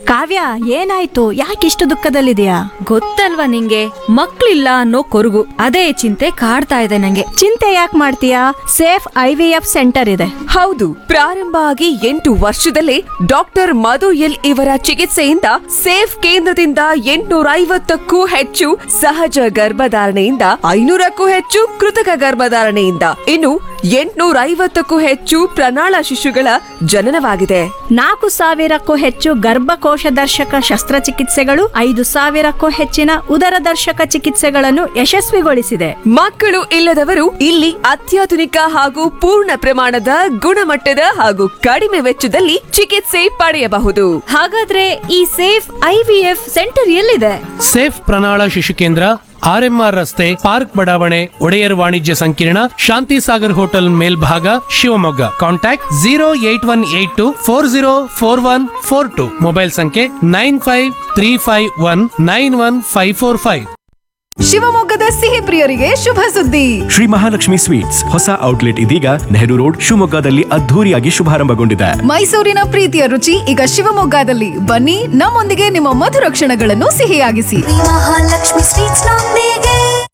ಕಾವ್ಯ ಏನಾಯ್ತು ಯಾಕಿಷ್ಟು ದುಃಖದಲ್ಲಿದೆಯಾ ಗೊತ್ತಲ್ವಾ ನಿಂಗೆ ಮಕ್ಳಿಲ್ಲ ಅನ್ನೋ ಕೊರಗು ಅದೇ ಚಿಂತೆ ಕಾಡ್ತಾ ಇದೆ ನಂಗೆ ಚಿಂತೆ ಯಾಕೆ ಮಾಡ್ತೀಯಾ safe I V F centre ಇದೆ ಹೌದು ಪ್ರಾರಂಭ ಆಗಿ ಎಂಟು ವರ್ಷದಲ್ಲೇ ಡಾಕ್ಟರ್ ಮಧು ಎಲ್ ಇವರ ಚಿಕಿತ್ಸೆಯಿಂದ ಸೇಫ್ ಕೇಂದ್ರದಿಂದ ಎಂಟುನೂರ ಐವತ್ತಕ್ಕೂ ಹೆಚ್ಚು ಸಹಜ ಗರ್ಭಧಾರಣೆಯಿಂದ ಐನೂರಕ್ಕೂ ಹೆಚ್ಚು ಕೃತಕ ಗರ್ಭಧಾರಣೆಯಿಂದ ಇನ್ನು ಎಂಟುನೂರ ಐವತ್ತಕ್ಕೂ ಹೆಚ್ಚು ಪ್ರಣಾಳ ಶಿಶುಗಳ ಜನನವಾಗಿದೆ ನಾಲ್ಕು ಸಾವಿರಕ್ಕೂ ಹೆಚ್ಚು ಗರ್ಭಕೋಶ ದರ್ಶಕ ಶಸ್ತ್ರಚಿಕಿತ್ಸೆಗಳು ಐದು ಸಾವಿರಕ್ಕೂ ಹೆಚ್ಚಿನ ಉದರ ದರ್ಶಕ ಚಿಕಿತ್ಸೆಗಳನ್ನು ಯಶಸ್ವಿಗೊಳಿಸಿದೆ ಮಕ್ಕಳು ಇಲ್ಲದವರು ಇಲ್ಲಿ ಅತ್ಯಾಧುನಿಕ ಹಾಗೂ ಪೂರ್ಣ ಪ್ರಮಾಣದ ಗುಣಮಟ್ಟದ ಹಾಗೂ ಕಡಿಮೆ ವೆಚ್ಚದಲ್ಲಿ ಚಿಕಿತ್ಸೆ ಪಡೆಯಬಹುದು ಹಾಗಾದ್ರೆ ಈ safe I V F centre ಎಲ್ಲಿದೆ ಸೇಫ್ ಪ್ರಣಾಳ ಶಿಶು ಕೇಂದ್ರ ಆರ್ಎಂಆರ್ ರಸ್ತೆ ಪಾರ್ಕ್ ಬಡಾವಣೆ ಒಡೆಯರ್ ವಾಣಿಜ್ಯ ಸಂಕೀರ್ಣ ಶಾಂತಿ ಸಾಗರ್ ಹೋಟೆಲ್ ಮೇಲ್ಭಾಗ Shivamogga contact zero eight one eight two four zero four one four two mobile ಸಂಖ್ಯೆ nine five three five one nine one five four five ಶಿವಮೊಗ್ಗದ ಸಿಹಿ ಪ್ರಿಯರಿಗೆ ಶುಭ ಸುದ್ದಿ ಶ್ರೀ ಮಹಾಲಕ್ಷ್ಮಿ ಸ್ವೀಟ್ಸ್ ಹೊಸ ಔಟ್ಲೆಟ್ ಇದೀಗ ನೆಹರು ರೋಡ್ ಶಿವಮೊಗ್ಗದಲ್ಲಿ ಅದ್ಧೂರಿಯಾಗಿ ಶುಭಾರಂಭಗೊಂಡಿದೆ ಮೈಸೂರಿನ ಪ್ರೀತಿಯ ರುಚಿ ಈಗ ಶಿವಮೊಗ್ಗದಲ್ಲಿ ಬನ್ನಿ ನಮ್ಮೊಂದಿಗೆ ನಿಮ್ಮ ಮಧುರ ಕ್ಷಣಗಳನ್ನು ಸಿಹಿಯಾಗಿಸಿ ಮಹಾಲಕ್ಷ್ಮಿ ಸ್ವೀಟ್ಸ್ ನೊಂದಿಗೆ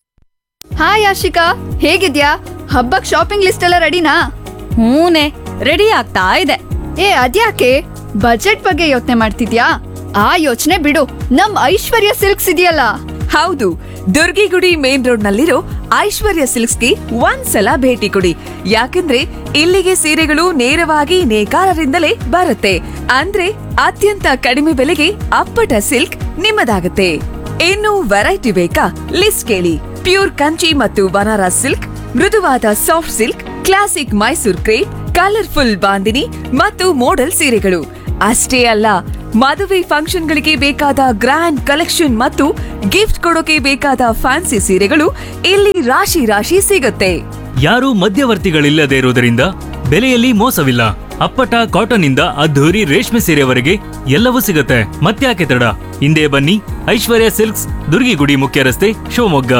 ಹಾಯ್ ಆಶಿಕಾ ಹೇಗಿದ್ಯಾ ಹಬ್ಬಕ್ ಶಾಪಿಂಗ್ ಲಿಸ್ಟ್ ಎಲ್ಲ ರೆಡಿನಾ ಹೂನೆ ರೆಡಿ ಆಗ್ತಾ ಇದೆ ಏ ಅದ್ಯಾಕೆ ಬಜೆಟ್ ಬಗ್ಗೆ ಯೋಚನೆ ಮಾಡ್ತಿದ್ಯಾ ಆ ಯೋಚನೆ ಬಿಡು ನಮ್ ಐಶ್ವರ್ಯ ಸಿಲ್ಕ್ಸ್ ಇದೆಯಲ್ಲ ಹೌದು ದುರ್ಗಿಗುಡಿ ಮೇನ್ ರೋಡ್ ನಲ್ಲಿರೋ ಐಶ್ವರ್ಯ ಸಿಲ್ಕ್ಸ್ಗೆ ಒಂದ್ಸಲ ಭೇಟಿ ಕೊಡಿ ಯಾಕಂದ್ರೆ ಇಲ್ಲಿಗೆ ಸೀರೆಗಳು ನೇರವಾಗಿ ನೇಕಾರರಿಂದಲೇ ಬರುತ್ತೆ ಅಂದ್ರೆ ಅತ್ಯಂತ ಕಡಿಮೆ ಬೆಲೆಗೆ ಅಪ್ಪಟ ಸಿಲ್ಕ್ ನಿಮ್ಮದಾಗುತ್ತೆ ಇನ್ನು ವೆರೈಟಿ ಬೇಕಾ ಲಿಸ್ಟ್ ಕೇಳಿ ಪ್ಯೂರ್ ಕಂಚಿ ಮತ್ತು ಬನಾರಸ್ ಸಿಲ್ಕ್ ಮೃದುವಾದ soft silk classic Mysore crepe colourful bandhani ಮತ್ತು ಮೋಡಲ್ ಸೀರೆಗಳು ಅಷ್ಟೇ ಅಲ್ಲ ಮದುವೆ ಫಂಕ್ಷನ್ಗಳಿಗೆ ಬೇಕಾದ ಗ್ರ್ಯಾಂಡ್ ಕಲೆಕ್ಷನ್ ಮತ್ತು ಗಿಫ್ಟ್ ಕೊಡೋಕೆ ಬೇಕಾದ ಫ್ಯಾನ್ಸಿ ಸೀರೆಗಳು ಇಲ್ಲಿ ರಾಶಿ ರಾಶಿ ಸಿಗುತ್ತೆ ಯಾರೂ ಮಧ್ಯವರ್ತಿಗಳಿಲ್ಲದೆ ಇರುವುದರಿಂದ ಬೆಲೆಯಲ್ಲಿ ಮೋಸವಿಲ್ಲ ಅಪ್ಪಟ ಕಾಟನ್ ಇಂದ ಅದ್ಧೂರಿ ರೇಷ್ಮೆ ಸೀರೆವರೆಗೆ ಎಲ್ಲವೂ ಸಿಗುತ್ತೆ ಮತ್ತ್ಯಾಕೆ ತಡ ಹಿಂದೆ ಬನ್ನಿ ಐಶ್ವರ್ಯ ಸಿಲ್ಕ್ಸ್ ದುರ್ಗಿಗುಡಿ ಮುಖ್ಯ ರಸ್ತೆ ಶಿವಮೊಗ್ಗ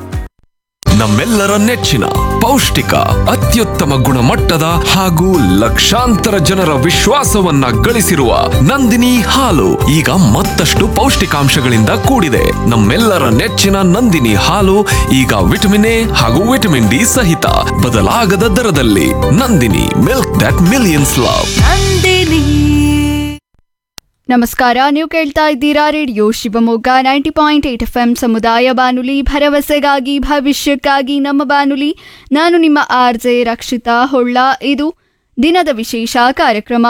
ನಮ್ಮೆಲ್ಲರ ನೆಚ್ಚಿನ ಪೌಷ್ಟಿಕ ಅತ್ಯುತ್ತಮ ಗುಣಮಟ್ಟದ ಹಾಗೂ ಲಕ್ಷಾಂತರ ಜನರ ವಿಶ್ವಾಸವನ್ನ ಗಳಿಸಿರುವ ನಂದಿನಿ ಹಾಲು ಈಗ ಮತ್ತಷ್ಟು ಪೌಷ್ಟಿಕಾಂಶಗಳಿಂದ ಕೂಡಿದೆ ನಮ್ಮೆಲ್ಲರ ನೆಚ್ಚಿನ ನಂದಿನಿ ಹಾಲು ಈಗ ವಿಟಮಿನ್ ಎ ಹಾಗೂ ವಿಟಮಿನ್ ಡಿ ಸಹಿತ ಬದಲಾಗದ ದರದಲ್ಲಿ Nandini milk that millions love ನಮಸ್ಕಾರ ನೀವು ಕೇಳ್ತಾ ಇದ್ದೀರಾ radio Shivamogga ninety point eight F M ಸಮುದಾಯ ಬಾನುಲಿ ಭರವಸೆಗಾಗಿ ಭವಿಷ್ಯಕ್ಕಾಗಿ ನಮ್ಮ ಬಾನುಲಿ ನಾನು ನಿಮ್ಮ ಆರ್ ಜೆ ರಕ್ಷಿತಾ ಹೊಳ್ಳ ಇದು ದಿನದ ವಿಶೇಷ ಕಾರ್ಯಕ್ರಮ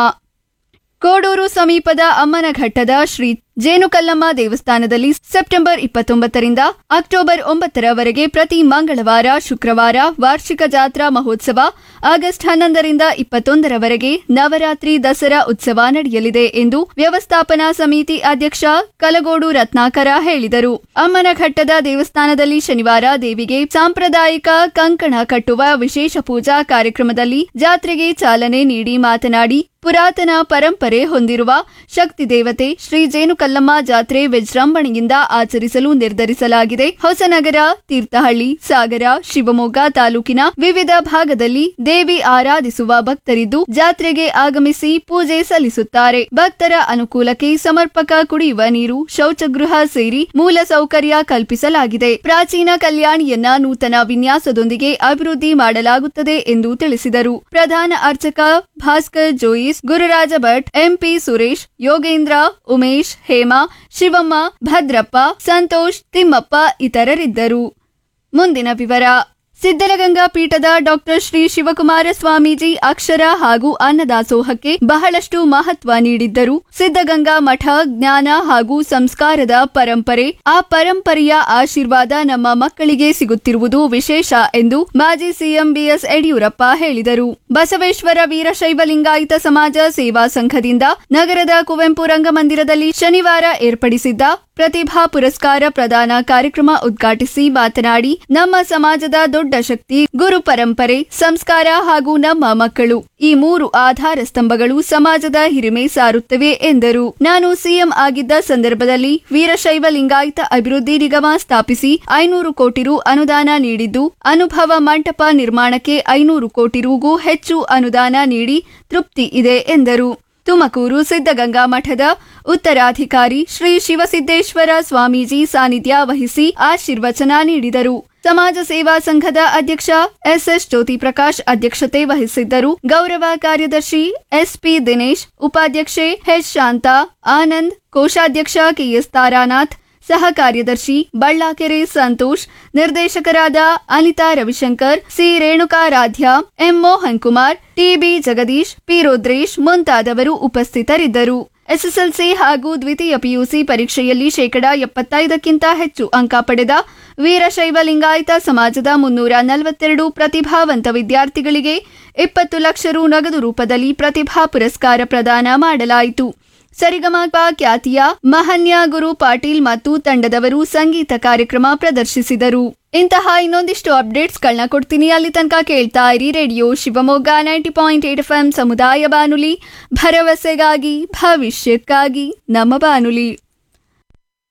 ಕೋಡೂರು ಸಮೀಪದ ಅಮ್ಮನಘಟ್ಟದ ಶ್ರೀ ಜೇನುಕಲ್ಲಮ್ಮ ದೇವಸ್ಥಾನದಲ್ಲಿ ಸೆಪ್ಟೆಂಬರ್ ಇಪ್ಪತ್ತೊಂಬತ್ತರಿಂದ ಅಕ್ಟೋಬರ್ ಒಂಬತ್ತರವರೆಗೆ ಪ್ರತಿ ಮಂಗಳವಾರ ಶುಕ್ರವಾರ ವಾರ್ಷಿಕ ಜಾತ್ರಾ ಮಹೋತ್ಸವ ಆಗಸ್ಟ್ ಹನ್ನೊಂದರಿಂದ ಇಪ್ಪತ್ತೊಂದರವರೆಗೆ ನವರಾತ್ರಿ ದಸರಾ ಉತ್ಸವ ನಡೆಯಲಿದೆ ಎಂದು ವ್ಯವಸ್ಥಾಪನಾ ಸಮಿತಿ ಅಧ್ಯಕ್ಷ ಕಲಗೋಡು ರತ್ನಾಕರ ಹೇಳಿದರು ಅಮ್ಮನಘಟ್ಟದ ದೇವಸ್ಥಾನದಲ್ಲಿ ಶನಿವಾರ ದೇವಿಗೆ ಸಾಂಪ್ರದಾಯಿಕ ಕಂಕಣ ಕಟ್ಟುವ ವಿಶೇಷ ಪೂಜಾ ಕಾರ್ಯಕ್ರಮದಲ್ಲಿ ಜಾತ್ರೆಗೆ ಚಾಲನೆ ನೀಡಿ ಮಾತನಾಡಿ ಪುರಾತನ ಪರಂಪರೆ ಹೊಂದಿರುವ ಶಕ್ತಿ ದೇವತೆ ಶ್ರೀ ಜೇನುಕಲ್ಲಮ್ಮ ಜಾತ್ರೆ ವಿಜೃಂಭಣೆಯಿಂದ ಆಚರಿಸಲು ನಿರ್ಧರಿಸಲಾಗಿದೆ ಹೊಸನಗರ ತೀರ್ಥಹಳ್ಳಿ ಸಾಗರ ಶಿವಮೊಗ್ಗ ತಾಲೂಕಿನ ವಿವಿಧ ಭಾಗದಲ್ಲಿ ದೇವಿ ಆರಾಧಿಸುವ ಭಕ್ತರಿದ್ದು ಜಾತ್ರೆಗೆ ಆಗಮಿಸಿ ಪೂಜೆ ಸಲ್ಲಿಸುತ್ತಾರೆ ಭಕ್ತರ ಅನುಕೂಲಕ್ಕೆ ಸಮರ್ಪಕ ಕುಡಿಯುವ ನೀರು ಶೌಚಗೃಹ ಸೇರಿ ಮೂಲ ಸೌಕರ್ಯ ಕಲ್ಪಿಸಲಾಗಿದೆ ಪ್ರಾಚೀನ ಕಲ್ಯಾಣಿಯನ್ನ ನೂತನ ವಿನ್ಯಾಸದೊಂದಿಗೆ ಅಭಿವೃದ್ಧಿ ಮಾಡಲಾಗುತ್ತದೆ ಎಂದು ತಿಳಿಸಿದರು ಪ್ರಧಾನ ಅರ್ಚಕ ಭಾಸ್ಕರ್ ಜೋಯಿಸ್ ಗುರುರಾಜ ಭಟ್ ಎಂಪಿ ಸುರೇಶ್ ಯೋಗೇಂದ್ರ ಉಮೇಶ್ ಹೇಮಾ ಶಿವಮ್ಮ ಭದ್ರಪ್ಪ ಸಂತೋಷ್ ತಿಮ್ಮಪ್ಪ ಇತರರಿದ್ದರು ಮುಂದಿನ ವಿವರ ಸಿದ್ದಲಗಂಗಾ ಪೀಠದ ಡಾಕ್ಟರ್ ಶ್ರೀ ಶಿವಕುಮಾರ ಸ್ವಾಮೀಜಿ ಅಕ್ಷರ ಹಾಗೂ ಅನ್ನದಾಸೋಹಕ್ಕೆ ಬಹಳಷ್ಟು ಮಹತ್ವ ನೀಡಿದ್ದರು ಸಿದ್ದಗಂಗಾ ಮಠ ಜ್ಞಾನ ಹಾಗೂ ಸಂಸ್ಕಾರದ ಪರಂಪರೆ ಆ ಪರಂಪರೆಯ ಆಶೀರ್ವಾದ ನಮ್ಮ ಮಕ್ಕಳಿಗೆ ಸಿಗುತ್ತಿರುವುದು ವಿಶೇಷ ಎಂದು ಮಾಜಿ ಸಿಎಂ ಬಿಎಸ್ ಯಡಿಯೂರಪ್ಪ ಹೇಳಿದರು ಬಸವೇಶ್ವರ ವೀರಶೈವ ಲಿಂಗಾಯತ ಸಮಾಜ ಸೇವಾ ಸಂಘದಿಂದ ನಗರದ ಕುವೆಂಪು ರಂಗಮಂದಿರದಲ್ಲಿ ಶನಿವಾರ ಏರ್ಪಡಿಸಿದ್ದ ಪ್ರತಿಭಾ ಪುರಸ್ಕಾರ ಪ್ರದಾನ ಕಾರ್ಯಕ್ರಮ ಉದ್ಘಾಟಿಸಿ ಮಾತನಾಡಿ ನಮ್ಮ ಸಮಾಜದ ದೊಡ್ಡ ಶಕ್ತಿ ಗುರು ಪರಂಪರೆ ಸಂಸ್ಕಾರ ಹಾಗೂ ನಮ್ಮ ಮಕ್ಕಳು ಈ ಮೂರು ಆಧಾರ ಸ್ತಂಭಗಳು ಸಮಾಜದ ಹಿರಿಮೆ ಸಾರುತ್ತವೆ ಎಂದರು ನಾನು ಸಿಎಂ ಆಗಿದ್ದ ಸಂದರ್ಭದಲ್ಲಿ ವೀರಶೈವ ಲಿಂಗಾಯತ ಅಭಿವೃದ್ಧಿ ನಿಗಮ ಸ್ಥಾಪಿಸಿ ಐನೂರು ಕೋಟಿ ರು ಅನುದಾನ ನೀಡಿದ್ದು ಅನುಭವ ಮಂಟಪ ನಿರ್ಮಾಣಕ್ಕೆ ಐನೂರು ಕೋಟಿ ರುಗೂ ಹೆಚ್ಚು ಅನುದಾನ ನೀಡಿ ತೃಪ್ತಿ ಇದೆ ಎಂದರು ತುಮಕೂರು ಸಿದ್ಧಗಂಗಾ ಮಠದ ಉತ್ತರಾಧಿಕಾರಿ ಶ್ರೀ ಶಿವಸಿದ್ದೇಶ್ವರ ಸ್ವಾಮೀಜಿ ಸಾನ್ನಿಧ್ಯ ವಹಿಸಿ ಆಶೀರ್ವಚನ ನೀಡಿದರು ಸಮಾಜ ಸೇವಾ ಸಂಘದ ಅಧ್ಯಕ್ಷ ಎಸ್ಎಸ್ ಜ್ಯೋತಿ ಪ್ರಕಾಶ್ ಅಧ್ಯಕ್ಷತೆ ವಹಿಸಿದ್ದರು ಗೌರವ ಕಾರ್ಯದರ್ಶಿ ಎಸ್ಪಿ ದಿನೇಶ್ ಉಪಾಧ್ಯಕ್ಷೆ ಎಚ್ ಶಾಂತಾ ಆನಂದ್ ಕೋಶಾಧ್ಯಕ್ಷ ಕೆಎಸ್ ತಾರಾನಾಥ್ ಸಹ ಕಾರ್ಯದರ್ಶಿ ಬಳ್ಳಾಕೆರೆ ಸಂತೋಷ್ ನಿರ್ದೇಶಕರಾದ Anita Ravishankar C Renukaradhya M Mohan Kumar TB Jagadish P Rudresh ಮುಂತಾದವರು ಉಪಸ್ಥಿತರಿದ್ದರು ಎಸ್ಎಸ್ಎಲ್ಸಿ ಹಾಗೂ ದ್ವಿತೀಯ ಪಿಯುಸಿ ಪರೀಕ್ಷೆಯಲ್ಲಿ ಶೇಕಡಾ ಎಪ್ಪತ್ತೈದಕ್ಕಿಂತ ಹೆಚ್ಚು ಅಂಕ ಪಡೆದ ವೀರಶೈವ ಲಿಂಗಾಯತ ಸಮಾಜದ ಮುನ್ನೂರ ನಲವತ್ತೆರಡು ಪ್ರತಿಭಾವಂತ ವಿದ್ಯಾರ್ಥಿಗಳಿಗೆ ಇಪ್ಪತ್ತು ಲಕ್ಷ ರು ನಗದು ರೂಪದಲ್ಲಿ ಪ್ರತಿಭಾ ಪುರಸ್ಕಾರ ಪ್ರದಾನ ಮಾಡಲಾಯಿತು ಸರಿಗಮಪ ಖ್ಯಾತಿಯ ಮಹನ್ಯ ಗುರು ಪಾಟೀಲ್ ಮತ್ತು ತಂಡದವರು ಸಂಗೀತ ಕಾರ್ಯಕ್ರಮ ಪ್ರದರ್ಶಿಸಿದರು ಇಂತಹ ಇನ್ನೊಂದಿಷ್ಟು ಅಪ್ಡೇಟ್ಸ್ಗಳನ್ನ ಕೊಡ್ತೀನಿ ಅಲ್ಲಿ ತನಕ ಕೇಳ್ತಾ ಇರಿ radio Shivamogga ninety point eight F ಸಮುದಾಯ ಬಾನುಲಿ ಭರವಸೆಗಾಗಿ ಭವಿಷ್ಯಕ್ಕಾಗಿ ನಮ್ಮ ಬಾನುಲಿ